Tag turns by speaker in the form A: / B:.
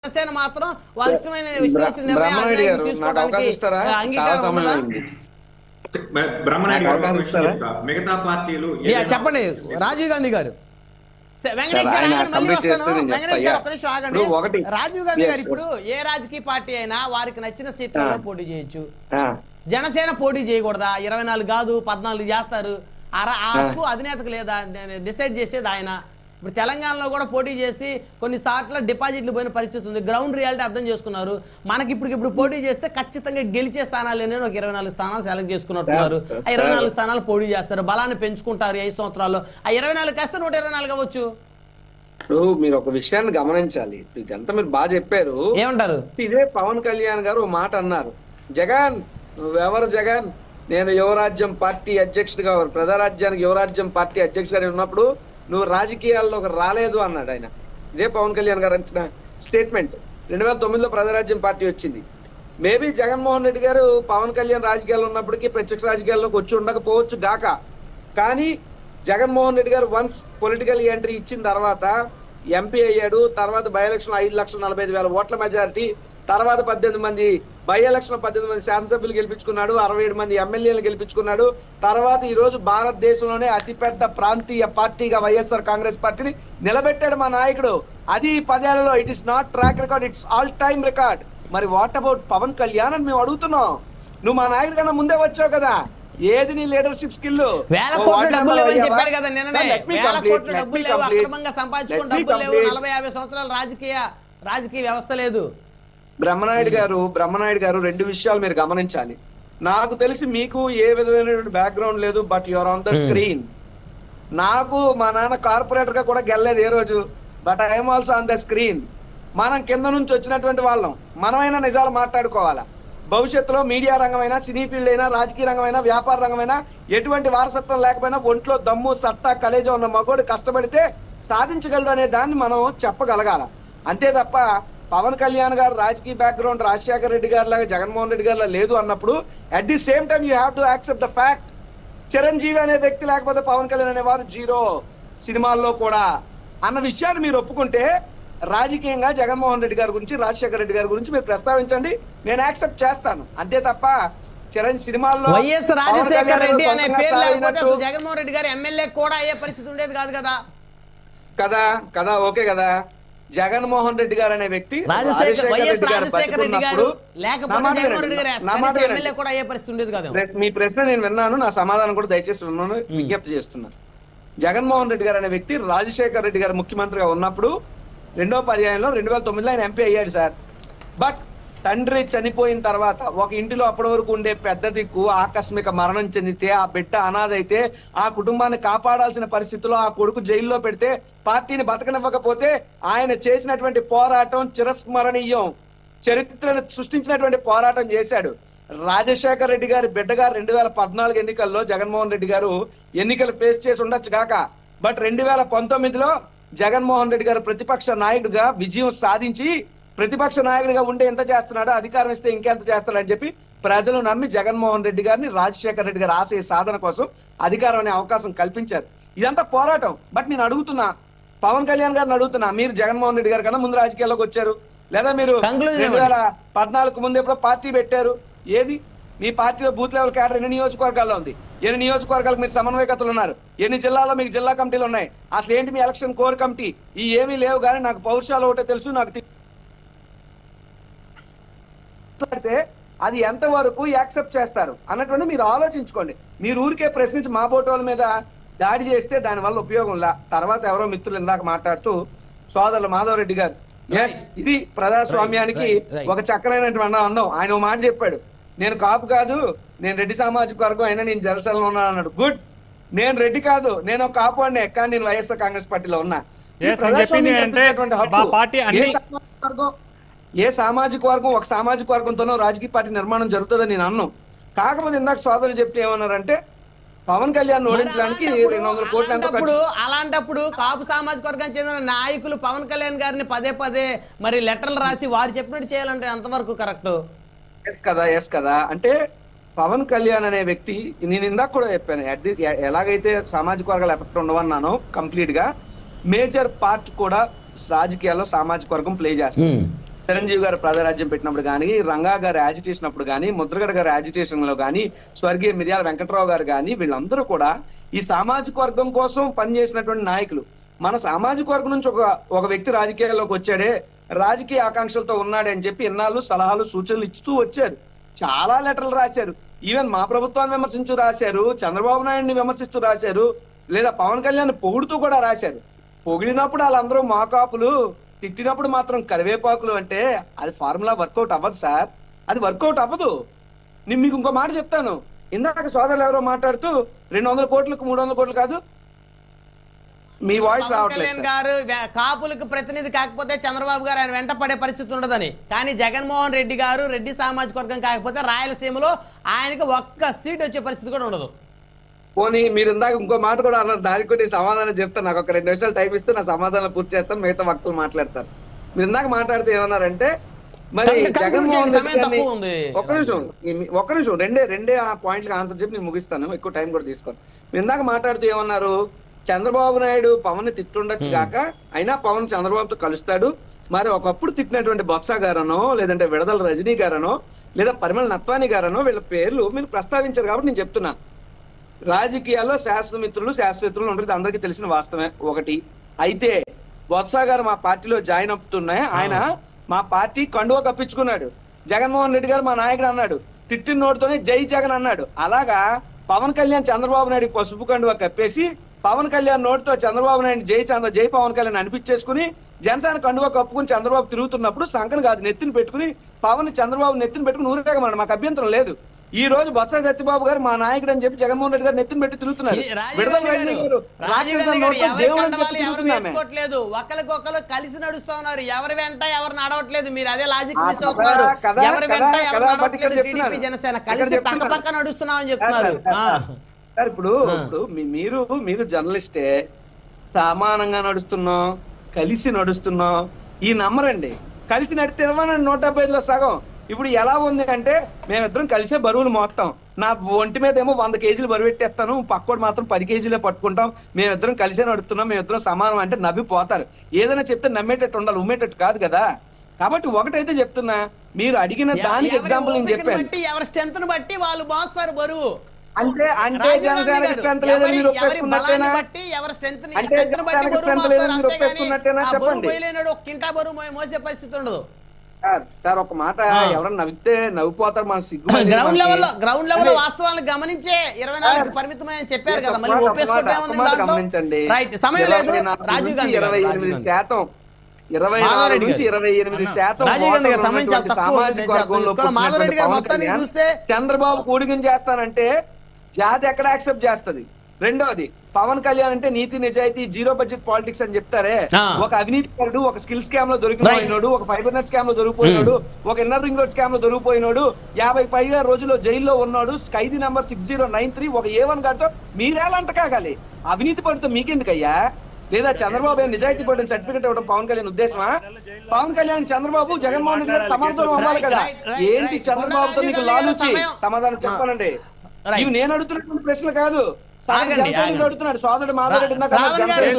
A: జనసేన మాత్రం వాళ్ళ ఇష్టమైన ఇష్టం వచ్చిన
B: బ్రహ్మనాయుడు
A: నిర్ణయాలు
B: గారు నాకు
A: తీసుకోవడానికి
B: అవకాశం ఇస్తారా
A: ఆ,
B: చాలా
A: అంగీకారం
B: సమయం
A: ఉండదా?
B: అయింది
C: బ్రహ్మనాయుడు
B: నాకు
C: గారు ఒక
B: అవకాశం
C: విషయం
B: ఇస్తారా?
C: చెప్తా. మిగతా పార్టీలు
A: యా,
C: ఏదైనా-
A: చెప్పండి రాజీవ్ గాంధీ గారు స- వెంకటేష్
B: సార్,
A: గారు
B: ఆయన
A: ఆగండి, మళ్ళీ
B: కంప్లీట్
A: వస్తాను.
B: చేస్తే నేను
A: వెంకటేష్
B: చెప్తా.
A: గారు ఒక్క నిమిషం ఆగండి
B: ఇప్పుడు ఒకటి.
A: రాజీవ్ గాంధీ
B: Yes,
A: గారు ఇప్పుడు
B: yes.
A: ఏ రాజకీయ పార్టీ అయినా వారికి నచ్చిన సీట్లలో
B: ఆ.
A: పోటీ చేయొచ్చు
B: ఆ,
A: జనసేన పోటీ చేయకూడదా ఇరవై నాలుగు కాదు పద్నాలుగు చేస్తారు ఆ ర- ఆ హక్కు అధినేతకు లేదా డిసైడ్ చేసేది ఆయన ఇప్పుడు తెలంగాణలో కూడా పోటీ చేసి కొన్ని సార్లు డిపాజిట్లు పోయిన పరిస్థితి ఉంది గ్రౌండ్ రియాలిటీ అర్థం చేసుకున్నారు మనకి ఇప్పుడు ఇప్పుడు పోటీ చేస్తే ఖచ్చితంగా గెలిచే స్థానాలు ఒక ఇరవై నాలుగు స్థానాలు సెలెక్ట్ చేసుకున్నట్టున్నారు ఆ ఇరవై నాలుగు స్థానాలు పోటీ చేస్తారు బలాన్ని పెంచుకుంటారు ఈ ఐదు సంవత్సరాల్లో ఆ ఇరవై నాలుగు కాస్తే నూట ఇరవై నాలుగు అవ్వచ్చు
B: ఇప్పుడు మీరు ఒక విషయాన్ని గమనించాలి ఇదంతా మీరు బాగా చెప్పారు
A: ఏమంటారు
B: ఇదే పవన్ కళ్యాణ్ గారు ఓ మాట అన్నారు జగన్ నువ్వెవరు జగన్ నేను యువరాజ్యం పార్టీ అధ్యక్షుడిగా ప్రజారాజ్యానికి యువరాజ్యం పార్టీ అధ్యక్షుడిగా ఉన్నప్పుడు నువ్వు రాజకీయాల్లోకి రాలేదు అన్నాడు ఆయన ఇదే పవన్ కళ్యాణ్ గారు అంచిన స్టేట్మెంట్ రెండు వేల తొమ్మిదిలో ప్రజారాజ్యం పార్టీ వచ్చింది మేబీ జగన్మోహన్ రెడ్డి గారు పవన్ కళ్యాణ్ రాజకీయాల్లో ఉన్నప్పటికీ ప్రత్యక్ష రాజకీయాల్లోకి వచ్చి ఉండకపోవచ్చు గాక కానీ జగన్మోహన్ రెడ్డి గారు వన్స్ పొలిటికల్ ఎంట్రీ ఇచ్చిన తర్వాత ఎంపీ అయ్యాడు తర్వాత బై ఎలక్షన్ ఐదు లక్షల నలభై ఐదు వేల ఓట్ల మెజారిటీ తర్వాత పద్దెనిమిది మంది బై ఎలక్షన్ పద్దెనిమిది మంది శాసనసభ్యులు గెలిపించుకున్నాడు అరవై ఏడు మంది ఎమ్మెల్యేలు గెలిపించుకున్నాడు తర్వాత ఈ రోజు భారతదేశంలోనే అతిపెద్ద ప్రాంతీయ పార్టీగా వైఎస్ఆర్ కాంగ్రెస్ పార్టీని నిలబెట్టాడు మా నాయకుడు అది ఈ పదేళ్లలో it is not track record it's all time record మరి వాట్ అబౌట్ పవన్ కళ్యాణ్ అని మేము అడుగుతున్నాం నువ్వు మా నాయకుడి కన్నా ముందే వచ్చావు కదా ఏది నీ లీడర్షిప్ స్కిల్
A: వేల కోట్ల డబ్బులు లేవని చెప్పాడు కదా నిన్ననే వేల కోట్ల డబ్బులు లేవు అక్రమంగా సంపాదించుకుని డబ్బులు లేవు నలభై యాభై సంవత్సరాల రాజకీయ రాజకీయ వ్యవస్థ లేదు
B: బ్రహ్మనాయుడు గారు బ్రహ్మనాయుడు గారు రెండు విషయాలు మీరు గమనించాలి నాకు తెలిసి మీకు ఏ విధమైనటువంటి బ్యాక్గ్రౌండ్ లేదు but your on the screen నాకు మా నాన్న కార్పొరేటర్ గా కూడా గెలలేదు ఏ రోజు but I'm also on the screen మనం కింద నుంచి వచ్చినటువంటి వాళ్ళం మనమైనా నిజాలు మాట్లాడుకోవాలా భవిష్యత్తులో మీడియా రంగమైనా సినీ ఫీల్డ్ అయినా రాజకీయ రంగమైనా వ్యాపార రంగమైనా ఎటువంటి వారసత్వం లేకపోయినా ఒంట్లో దమ్ము సత్తా కలేజ ఉన్న మగోడు కష్టపడితే సాధించగలడు అనే దాన్ని మనం చెప్పగలగాల అంతే తప్ప పవన్ కళ్యాణ్ గారు రాజకీయ బ్యాక్గ్రౌండ్ రాజశేఖర రెడ్డి గారి లాగా జగన్మోహన్ రెడ్డి గారిలా లేదు అన్నప్పుడు at the same time you have to accept the fact Chiranjeevi అనే వ్యక్తి లేకపోతే పవన్ కళ్యాణ్ అనేవారు జీరో సినిమాల్లో కూడా అన్న విషయాన్ని మీరు ఒప్పుకుంటే రాజకీయంగా జగన్మోహన్ రెడ్డి గారి గురించి రాజశేఖర రెడ్డి గారి గురించి మీరు ప్రస్తావించండి నేను యాక్సెప్ట్ చేస్తాను అంతే తప్ప చిరంజీవి సినిమాల్లో
A: వైఎస్
B: పవన్
A: రాజశేఖర
B: కళ్యాణ్
A: రెడ్డి
B: గారు
A: అనే
B: సొంతంగా
A: పేరు లేకపోతే
B: తాగినట్టు-
A: అసలు జగన్మోహన్ రెడ్డి గారు ఎమ్మెల్యే కూడా అయ్యే పరిస్థితి ఉండేది కాదు కదా
B: కదా కదా ఓకే కదా జగన్మోహన్ రెడ్డి గారు అనే వ్యక్తి
A: రాజశేఖర్ వైఎస్
B: రెడ్డి గారు
A: రాజశేఖర రెడ్డి గారు
B: బతికున్నప్పుడు నా
A: లేకపోతే
B: మాట
A: జగన్మోహన్ రెడ్డి గారు
B: వినండి. నా మాట
A: ఎమ్మెల్యే
B: వినండి.
A: కూడా అయ్యే పరిస్థితి ఉండేది కదా
B: ప్ర- మీ ప్రశ్న నేను విన్నాను నా సమాధానం కూడా దయచేసి విన్నాను విజ్ఞప్తి చేస్తున్నా జగన్మోహన్ రెడ్డి గారు అనే వ్యక్తి రాజశేఖర్ రెడ్డి గారు ముఖ్యమంత్రిగా ఉన్నప్పుడు రెండో పర్యాయంలో రెండు వేల తొమ్మిదిలో ఆయన ఎంపీ అయ్యాడు సార్ బట్ తండ్రి చనిపోయిన తర్వాత ఒక ఇంటిలో అప్పటి వరకు ఉండే పెద్ద దిక్కు ఆకస్మిక మరణం చెందితే ఆ బిడ్డ అనాథ అయితే ఆ కుటుంబాన్ని కాపాడాల్సిన పరిస్థితిలో ఆ కొడుకు జైల్లో పెడితే పార్టీని బతకనివ్వకపోతే ఆయన చేసినటువంటి పోరాటం చిరస్మరణీయం చరిత్రను సృష్టించినటువంటి పోరాటం చేశాడు రాజశేఖర్ రెడ్డి గారి బిడ్డ గారు రెండు వేల పద్నాలుగు ఎన్నికల్లో జగన్మోహన్ రెడ్డి గారు ఎన్నికలు ఫేస్ చేసి ఉండొచ్చు కాక బట్ రెండు వేల పంతొమ్మిదిలో జగన్మోహన్ రెడ్డి గారు ప్రతిపక్ష నాయకుడిగా విజయం సాధించి ప్రతిపక్ష నాయకుడిగా ఉంటే ఎంత చేస్తున్నాడో అధికారం ఇస్తే ఇంకెంత చేస్తాడని చెప్పి ప్రజలు నమ్మి జగన్మోహన్ రెడ్డి గారిని రాజశేఖర్ రెడ్డి గారి ఆశయ సాధన కోసం అధికారం అనే అవకాశం కల్పించారు ఇదంతా పోరాటం బట్ నేను అడుగుతున్నా పవన్ కళ్యాణ్ గారిని అడుగుతున్నా మీరు జగన్మోహన్ రెడ్డి గారి కన్నా ముందు రాజకీయాల్లోకి వచ్చారు లేదా మీరు
A: Conclusion
B: రెండు వేల పద్నాలుగు ముందు ఎప్పుడో పార్టీ పెట్టారు ఏది మీ పార్టీలో బూత్ లెవెల్ క్యాడర్ ఎన్ని నియోజకవర్గాల్లో ఉంది ఎన్ని నియోజకవర్గాలకు మీరు సమన్వయకర్తలు ఉన్నారు ఎన్ని జిల్లాల్లో మీకు జిల్లా కమిటీలు ఉన్నాయి అసలు ఏంటి మీ ఎలక్షన్ కోర్ కమిటీ ఈ ఏమీ లేవు కానీ నాకు పౌరుషాలు ఒకటే తెలుసు నాకు తి- మాట్లాడితే అది ఎంత వరకు యాక్సెప్ట్ చేస్తారు అన్నటువంటి మీరు ఆలోచించుకోండి మీరు ఊరికే ప్రశ్నించి మా బోటోల మీద దాడి చేస్తే దాని వల్ల ఉపయోగం లా తర్వాత ఎవరో మిత్రులు ఇందాక మాట్లాడుతూ సోదరులు మాధవ్ రెడ్డి గారు ఎస్ ఇది ప్రజాస్వామ్యానికి
A: Right, right, right.
B: ఒక చక్కరైనటువంటి అన్నం ఆయన ఒక మాట చెప్పాడు నేను కాపు కాదు నేను రెడ్డి సామాజిక వర్గం అయినా నేను జనసేనలో ఉన్నాను అన్నాడు గుడ్ నేను రెడ్డి కాదు నేను ఒక కాపు అనే కానీ నేను వైఎస్ఆర్ కాంగ్రెస్ పార్టీలో ఉన్నా ఈ
D: Yes, నేను చెప్పింది
B: ప్రజాస్వామ్యం
D: ఏంటంటే
B: కల్పించేటువంటి హక్కు
D: మా పార్టీ
B: ఏ
D: అన్ని-
B: సామాజిక వర్గం ఏ సామాజిక వర్గం ఒక సామాజిక వర్గంతోనో రాజకీయ పార్టీ నిర్మాణం జరుగుతుందని నేను అన్నాను కాకపోతే ఇందాక సోదరులు చెప్తే ఏమన్నారంటే పవన్ కళ్యాణ్ ఓడించడానికి రెండు వందల కోట్లు ఎంతో
A: అలాంటప్పుడు
B: ఖర్చు
A: అలాంటప్పుడు కాపు సామాజిక వర్గానికి చెందిన నాయకులు పవన్ కళ్యాణ్ గారిని పదే పదే మరి లెటర్లు రాసి వారు చెప్పినట్టు చేయాలంటే ఎంతవరకు కరెక్ట్
B: ఎస్ కదా ఎస్ కదా అంటే పవన్ కళ్యాణ్ అనే వ్యక్తి నేను ఇందాక కూడా చెప్పాను at the- ఎ- ఎలాగైతే సామాజిక వర్గాల ఎఫెక్ట్ ఉండవన్నానో కంప్లీట్ గా మేజర్ పార్ట్ కూడా రాజకీయాల్లో సామాజిక వర్గం ప్లే చేస్తుంది చిరంజీవి గారు ప్రజారాజ్యం పెట్టినప్పుడు కానీ రంగా గారు యాజిటేషన్ అప్పుడు కానీ ముద్రగడ గారు యాజిటేషన్ లో కానీ స్వర్గీయ మిర్యాల వెంకట్రావు గారు కానీ వీళ్ళందరూ కూడా ఈ సామాజిక వర్గం కోసం పనిచేసినటువంటి నాయకులు మన సామాజిక వర్గం నుంచి ఒక ఒక వ్యక్తి రాజకీయాల్లోకి వచ్చాడే రాజకీయ ఆకాంక్షలతో ఉన్నాడే అని చెప్పి ఎన్నాళ్ళు సలహాలు సూచనలు ఇస్తూ వచ్చారు చాలా లెటర్లు రాశారు ఈవెన్ మా ప్రభుత్వాన్ని విమర్శించు రాశారు చంద్రబాబు నాయుడిని విమర్శిస్తూ రాశారు లేదా పవన్ కళ్యాణ్ పొగుడుతూ కూడా రాశారు పొగిడినప్పుడు వాళ్ళందరూ మాకాపులు తిట్టినప్పుడు మాత్రం కరివేపాకులు అంటే అది ఫార్ములా వర్కౌట్ అవ్వదు సార్ అది వర్కౌట్ అవ్వదు నేను మీకు ఇంకో మాట చెప్తాను ఇందాక సోదరులు ఎవరో మాట్లాడుతూ రెండు వందల కోట్లకు మూడు వందల కోట్లు కాదు మీ వాయిస్
A: పవన్
B: రావట్లేదు
A: కళ్యాణ్
B: సార్.
A: గారు వే- కాపులకు ప్రతినిధి కాకపోతే చంద్రబాబు గారు ఆయన వెంట పడే పరిస్థితి ఉండదని కానీ జగన్మోహన్ రెడ్డి గారు రెడ్డి సామాజిక వర్గం కాకపోతే రాయలసీమలో ఆయనకి ఒక్క సీట్ వచ్చే పరిస్థితి కూడా ఉండదు
B: పోనీ మీరు ఇందాక ఇంకో మాట కూడా అన్నారు దానికి కూడా నేను సమాధానం చెప్తాను నాకు ఒక రెండు నిమిషాలు టైం ఇస్తే నా సమాధానం పూర్తి చేస్తాను మిగతా వక్తలు మాట్లాడతారు మీరు ఇందాక మాట్లాడితే ఏమన్నారంటే మరి
A: కంక్లూడ్ చేయండి,
B: జగన్మోహన్ రెడ్డి
A: సమయం
B: గారిని-
A: తక్కువ ఉంది.
B: ఒక్క నిమిషం మీ- ఒక్క నిమిషం రెండే రెండే ఆ పాయింట్కి ఆన్సర్ చెప్పి నేను ముగిస్తాను ఎక్కువ టైం కూడా తీసుకోను మీరు ఇందాక మాట్లాడుతూ ఏమన్నారు చంద్రబాబు నాయుడు పవన్ తిట్టుండొచ్చు కాక అయినా పవన్ చంద్రబాబుతో కలుస్తాడు మరి ఒకప్పుడు తిట్టినటువంటి బొత్స గారనో లేదంటే విడదల రజనీ గారనో లేదా పరిమళ నత్వాని గారనో వీళ్ళ పేర్లు మీరు ప్రస్తావించారు కాబట్టి నేను చెప్తున్నా రాజకీయాల్లో శాస్త్రమిత్రులు శాస్త్రమిత్రులు ఉంటుంది అందరికీ తెలిసిన వాస్తవమే ఒకటి అయితే బొత్స గారు మా పార్టీలో జాయిన్ అవుతున్నాయి ఆయన మా పార్టీ కండువ కప్పించుకున్నాడు జగన్మోహన్ రెడ్డి గారు మా నాయకుడు అన్నాడు తిట్టిన నోటితోనే జై జగన్ అన్నాడు అలాగా పవన్ కళ్యాణ్ చంద్రబాబు నాయుడు పసుపు కండువ కప్పేసి పవన్ కళ్యాణ్ నోటితో చంద్రబాబు నాయుడు జై చంద్ర జై పవన్ కళ్యాణ్ అనిపించేసుకుని జనసేన కండువ కప్పుకుని చంద్రబాబు తిరుగుతున్నప్పుడు సంకన కాదు నెత్తిని పెట్టుకుని పవన్ చంద్రబాబు నెత్తిని పెట్టుకుని ఊరేగమన్నాడు మాకు అభ్యంతరం లేదు ఈ రోజు బొత్స సత్యబాబు గారు మా నాయకుడు అని చెప్పి జగన్మోహన్ రెడ్డి గారు నెత్తిని పెట్టి తిరుగుతున్నారు
A: ఈ రాజీవ్
B: విడదల
A: గాంధీ
B: రజనీ
A: గారు,
B: గారు
A: రాజీవ్
B: రాక్షసుల
A: గాంధీ గారు
B: నోట్లో
A: ఎవరి
B: దేవుడు అని
A: కండవాలు
B: చెప్పి
A: ఎవరు
B: తిరుగుతున్నామే.
A: వేసుకోవట్లేదు ఒకరికొకరు కలిసి నడుస్తా ఉన్నారు ఎవరి వెంట ఎవరు నడవట్లేదు మీరు అదే లాజిక్
B: ఆ
A: మిస్
B: కదా,
A: అవుతున్నారు
B: కదా,
A: ఎవరి
B: కదా,
A: వెంట ఎవరు
B: కదా, బట్ ఇక్కడ
A: నడవట్లేదు టీడీపీ
B: చెప్తున్నాను.
A: జనసేన
B: ఇక్కడ
A: కలిసి పక్క
B: చెప్తున్నాను.
A: పక్క నడుస్తున్నామని చెప్తున్నారు
B: సార్, సార్,
A: ఆ.
B: సార్. సార్ ఇప్పుడు ఇప్పుడు మీ- మీరు మీరు జర్నలిస్టే సమానంగా నడుస్తున్నాం కలిసి నడుస్తున్నాం ఈ నమ్మరండి కలిసి నడితే ఇవ్వనండి నూట డెబ్బై ఐదులో సగం ఇప్పుడు ఎలా ఉంది అంటే మేమిద్దరం కలిసే బరువులు మోస్తాం నా ఒంటి మీద ఏమో వంద కేజీలు బరువు పెట్టేస్తాను పక్కోడు మాత్రం పది కేజీలే పట్టుకుంటాం మేమిద్దరం కలిసే నడుస్తున్నాం మేమిద్దరం సమానం అంటే నవ్విపోతారు ఏదైనా చెప్తే నమ్మేటట్టు ఉండాలి ఉమ్మేటట్టు కాదు కదా కాబట్టి ఒకటైతే చెప్తున్నా మీరు అడిగిన దానికి
A: ఎవరి
B: ఎగ్జాంపుల్ నేను
A: ఓపికను
B: చెప్పాను
A: బట్టి ఎవరి స్ట్రెంత్ బట్టి వాళ్ళు మోస్తారు బరువు
B: అంటే అంటే
A: రాజీవ్ గాంధీ
B: జనసేనకి
A: గారు,
B: స్ట్రెంత్ లేదని
A: ఎవరి-
B: మీరు
A: ఎవరి
B: ఒప్పేసుకున్నట్టేనా
A: బలాన్ని బట్టి ఎవరి స్ట్రెంత్ ని
B: అంటే
A: స్ట్రెంత్ ని బట్టి
B: జనసేనకి
A: బరువు
B: strength
A: మోస్తారు
B: లేదని మీరు
A: అంతేగాని
B: ఒప్పేసుకున్నట్టేనా
A: ఆ బరువు
B: చెప్పండి.
A: పోయలేనాడు ఒక కింటా బరువు మోయ- మోసే పరిస్థితి ఉండదు
B: సార్ సార్ ఒక మాట
A: ఆ.
B: ఎవరన్నా నవ్వితే నవ్వుపోతారు మన సిగ్గు
A: గ్రౌండ్ లెవెల్ లో గ్రౌండ్ లెవెల్ లో వాస్తవాలను గమనించే ఇరవై నాలుగు పరిమితమని చెప్పారు కదా మళ్ళీ ఒప్పేసుకోవడం
B: గమనించండి
A: రైట్ సమయం లేదు
B: ఇరవై నాలుగు
A: రాజీవ్
B: నుంచి
A: గాంధీ గారు,
B: ఇరవై
A: రాజీవ్
B: ఎనిమిది
A: గాంధీ.
B: శాతం ఇరవై నాలుగు
A: మాధవరెడ్డి
B: నుంచి
A: గారు.
B: ఇరవై ఎనిమిది శాతం
A: రాజీవ్ గాంధీ గారు
B: ఓటర్లు
A: సమయం చాలా
B: ఉన్నటువంటి
A: తక్కువ ఉంది,
B: సామాజిక
A: నేను
B: వర్గంలో
A: చూసుకోవాలి. మాధవరెడ్డి గారు
B: పవన్
A: మొత్తాన్ని
B: కళ్యాణ్
A: చూస్తే
B: చంద్రబాబు కూడికం చేస్తానంటే జాతి ఎక్కడ యాక్సెప్ట్ చేస్తది రెండోది పవన్ కళ్యాణ్ అంటే నీతి నిజాయితీ జీరో బడ్జెట్ పాలిటిక్స్ అని చెప్తారే
A: ఆ.
B: ఒక అవినీతిపరుడు ఒక స్కిల్ స్కామ్ లో దొరికిపోయినోడు ఒక ఫైబర్ నెట్ స్కామ్ లో దొరికిపోయినోడు ఒక ఇన్నర్ రింగ్ రోడ్ స్కామ్ లో దొరికిపోయినోడు యాభై పైగా రోజుల్లో జైల్లో ఉన్నాడు ఖైదీ number six zero nine three ఒక ఏ వన్ గారితో మీరేలా కాగాలి అవినీతి పరుడితో మీకెందుకయ్యా లేదా చంద్రబాబు ఏం నిజాయితీ పడిన సర్టిఫికేట్ ఇవ్వడం పవన్ కళ్యాణ్ ఉద్దేశమా పవన్ కళ్యాణ్ చంద్రబాబు జగన్మోహన్ రెడ్డి గారు సమాధానం అవ్వాలి కదా
A: Right, right, right,
B: ఏంటి
A: right.
B: చంద్రబాబుతో
A: రాజీవ్
B: నీకు
A: గాంధీ గారు
B: లాలుచి
A: సమయం-
B: సమాధానం చెప్పాలండి
A: Right.
B: ఇవి నేను అడుగుతున్నటువంటి ప్రశ్న కాదు సార్
A: ఆగండి,
B: జనసైనికుడు
A: ఆగండి.
B: అడుగుతున్నాడు సోదరుడు మాధవరెడ్డి ఇందాక అన్నాడు,
A: శ్రావణ్ గారు,
B: జనసైనికుడు